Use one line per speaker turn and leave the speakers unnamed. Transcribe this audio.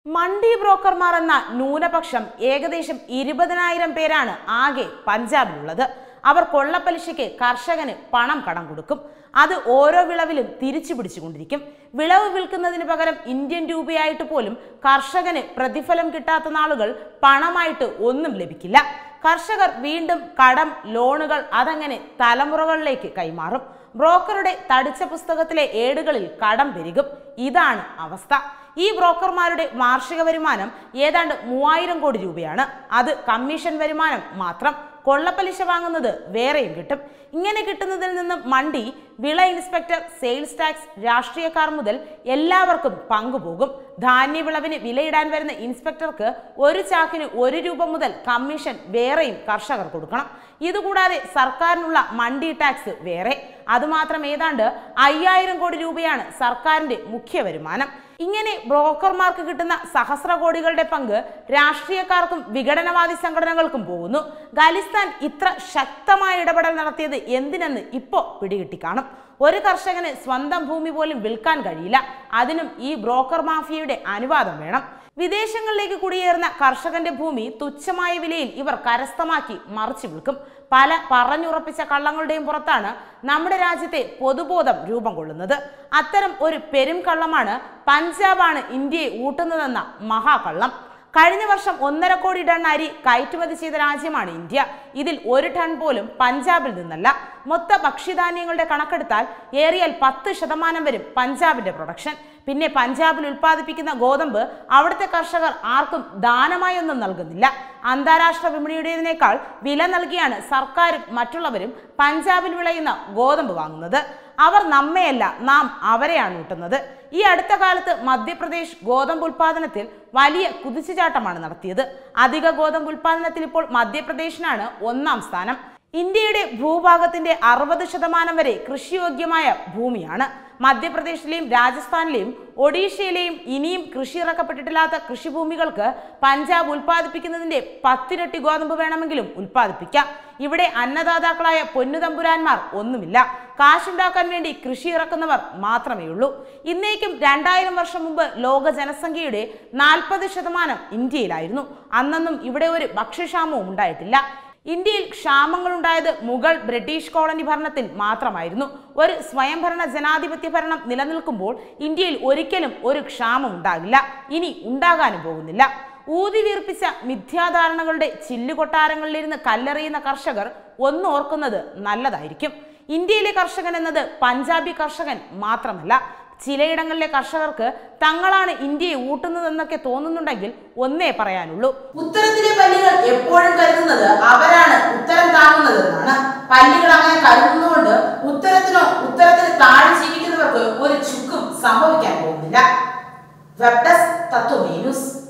മണ്ഡി ബ്രോക്കർമാർ എന്ന ന്യൂനപക്ഷം ഏകദേശം ഇരുപതിനായിരം പേരാണ് ആകെ പഞ്ചാബിലുള്ളത് അവർ കൊള്ളപ്പലിശയ്ക്ക് കർഷകന് പണം കടം കൊടുക്കും അത് ഓരോ വിളവിലും തിരിച്ചു പിടിച്ചുകൊണ്ടിരിക്കും വിളവ് വിൽക്കുന്നതിന് പകരം ഇന്ത്യൻ രൂപയായിട്ട് പോലും കർഷകന് പ്രതിഫലം കിട്ടാത്ത നാളുകൾ പണമായിട്ട് ഒന്നും ലഭിക്കില്ല കർഷകർ വീണ്ടും കടം ലോണുകൾ അതങ്ങനെ തലമുറകളിലേക്ക് കൈമാറും ബ്രോക്കറുടെ തടിച്ച പുസ്തകത്തിലെ ഏടുകളിൽ കടം പെരുകും ഇതാണ് അവസ്ഥ ഈ ബ്രോക്കർമാരുടെ വാർഷിക വരുമാനം ഏതാണ്ട് മൂവായിരം കോടി രൂപയാണ് അത് കമ്മീഷൻ വരുമാനം മാത്രം കൊള്ളപ്പലിശ വാങ്ങുന്നത് വേറെയും കിട്ടും ഇങ്ങനെ കിട്ടുന്നതിൽ നിന്നും മണ്ടി വിള ഇൻസ്പെക്ടർ സെയിൽസ് ടാക്സ് രാഷ്ട്രീയക്കാർ മുതൽ എല്ലാവർക്കും പങ്കുപോകും ധാന്യവിളവിന് വിലയിടാൻ വരുന്ന ഇൻസ്പെക്ടർക്ക് ഒരു ചാക്കിന് ഒരു രൂപ മുതൽ കമ്മീഷൻ വേറെയും കർഷകർ കൊടുക്കണം ഇതുകൂടാതെ സർക്കാരിനുള്ള മണ്ടി ടാക്സ് വേറെ അതുമാത്രം ഏതാണ്ട് അയ്യായിരം കോടി രൂപയാണ് സർക്കാരിന്റെ മുഖ്യ വരുമാനം ഇങ്ങനെ ബ്രോക്കർമാർക്ക് കിട്ടുന്ന സഹസ്ര കോടികളുടെ പങ്ക് രാഷ്ട്രീയക്കാർക്കും വിഘടനവാദി സംഘടനകൾക്കും പോകുന്നു ഖലിസ്ഥാൻ ഇത്ര ശക്തമായ ഇടപെടൽ നടത്തിയത് എന്തിനെന്ന് ഇപ്പോൾ പിടികിട്ടി കാണും ഒരു കർഷകന് സ്വന്തം ഭൂമി പോലും വിൽക്കാൻ കഴിയില്ല അതിനും ഈ ബ്രോക്കർ മാഫിയയുടെ അനുവാദം വേണം വിദേശങ്ങളിലേക്ക് കുടിയേറുന്ന കർഷകന്റെ ഭൂമി തുച്ഛമായ വിലയിൽ ഇവർ കരസ്ഥമാക്കി മറിച്ചു വിൽക്കും പല പറഞ്ഞുറപ്പിച്ച കള്ളങ്ങളുടെയും പുറത്താണ് നമ്മുടെ രാജ്യത്തെ പൊതുബോധം രൂപം കൊള്ളുന്നത് അത്തരം ഒരു പെരും കള്ളമാണ് പഞ്ചാബാണ് ഇന്ത്യയെ ഊട്ടുന്നതെന്ന മഹാകള്ളം കഴിഞ്ഞ വർഷം ഒന്നര കോടി ടൺ അരി കയറ്റുമതി ചെയ്ത രാജ്യമാണ് ഇന്ത്യ ഇതിൽ ഒരു ടൺ പോലും പഞ്ചാബിൽ നിന്നല്ല മൊത്ത ഭക്ഷ്യധാന്യങ്ങളുടെ കണക്കെടുത്താൽ ഏറിയാൽ പത്ത് ശതമാനം വരും പഞ്ചാബിന്റെ പ്രൊഡക്ഷൻ പിന്നെ പഞ്ചാബിൽ ഉൽപ്പാദിപ്പിക്കുന്ന ഗോതമ്പ് അവിടുത്തെ കർഷകർ ആർക്കും ദാനമായി ഒന്നും നൽകുന്നില്ല അന്താരാഷ്ട്ര വിപണിയുടേതിനേക്കാൾ വില നൽകിയാണ് സർക്കാരും മറ്റുള്ളവരും പഞ്ചാബിൽ വിളയുന്ന ഗോതമ്പ് വാങ്ങുന്നത് അവർ നമ്മെയല്ല നാം അവരെയാണ് ഊട്ടുന്നത് ഈ അടുത്ത കാലത്ത് മധ്യപ്രദേശ് ഗോതമ്പ് ഉൽപാദനത്തിൽ വലിയ കുതിച്ചുചാട്ടമാണ് നടത്തിയത് അധിക ഗോതമ്പ് ഉൽപാദനത്തിൽ ഇപ്പോൾ മധ്യപ്രദേശിനാണ് ഒന്നാം സ്ഥാനം ഇന്ത്യയുടെ ഭൂഭാഗത്തിന്റെ അറുപത് ശതമാനം വരെ കൃഷിയോഗ്യമായ ഭൂമിയാണ് മധ്യപ്രദേശിലെയും രാജസ്ഥാനിലെയും ഒഡീഷയിലെയും ഇനിയും കൃഷി ഇറക്കപ്പെട്ടിട്ടില്ലാത്ത കൃഷിഭൂമികൾക്ക് പഞ്ചാബ് ഉൽപ്പാദിപ്പിക്കുന്നതിന്റെ പത്തിരട്ടി ഗോതമ്പ് വേണമെങ്കിലും ഉൽപ്പാദിപ്പിക്കാം ഇവിടെ അന്നദാതാക്കളായ പൊന്നുതമ്പുരാന്മാർ ഒന്നുമില്ല കാശുണ്ടാക്കാൻ വേണ്ടി കൃഷി ഇറക്കുന്നവർ മാത്രമേ ഉള്ളൂ ഇന്നേക്കും രണ്ടായിരം വർഷം മുമ്പ് ലോക ജനസംഖ്യയുടെ നാൽപ്പത് ശതമാനം ഇന്ത്യയിലായിരുന്നു അന്നൊന്നും ഇവിടെ ഒരു ഭക്ഷ്യക്ഷാമവും ഉണ്ടായിട്ടില്ല ഇന്ത്യയിൽ ക്ഷാമങ്ങൾ ഉണ്ടായത് മുഗൾ ബ്രിട്ടീഷ് കോളനി ഭരണത്തിൽ മാത്രമായിരുന്നു ഒരു സ്വയംഭരണ ജനാധിപത്യ ഭരണം നിലനിൽക്കുമ്പോൾ ഇന്ത്യയിൽ ഒരിക്കലും ഒരു ക്ഷാമം ഉണ്ടാകില്ല ഇനി ഉണ്ടാകാനും പോകുന്നില്ല ഊതി വീർപ്പിച്ച മിഥ്യാധാരണകളുടെ ചില്ലുകൊട്ടാരങ്ങളിലിരുന്ന് കല്ലെറിയുന്ന കർഷകർ ഒന്നോർക്കുന്നത് നല്ലതായിരിക്കും ഇന്ത്യയിലെ കർഷകൻ എന്നത് പഞ്ചാബി കർഷകൻ മാത്രമല്ല ചിലയിടങ്ങളിലെ കർഷകർക്ക് തങ്ങളാണ് ഇന്ത്യയെ ഊട്ടുന്നതെന്നൊക്കെ തോന്നുന്നുണ്ടെങ്കിൽ ഒന്നേ പറയാനുള്ളൂ
ഉത്തരത്തിലെ പല്ലികൾ എപ്പോഴും കരുതുന്നത് അവരാണ് ഉത്തരം താങ്ങുന്നത് എന്നാണ് പല്ലികൾ അങ്ങനെ കരുതുന്നതുകൊണ്ട് ഉത്തരത്തിനോ ഉത്തരത്തിന് താഴെ ജീവിക്കുന്നവർക്ക് ഒരു ചുക്കും സംഭവിക്കാൻ പോകുന്നില്ല വെബ് ഡെസ്ക് തത്വമേ ന്യൂസ്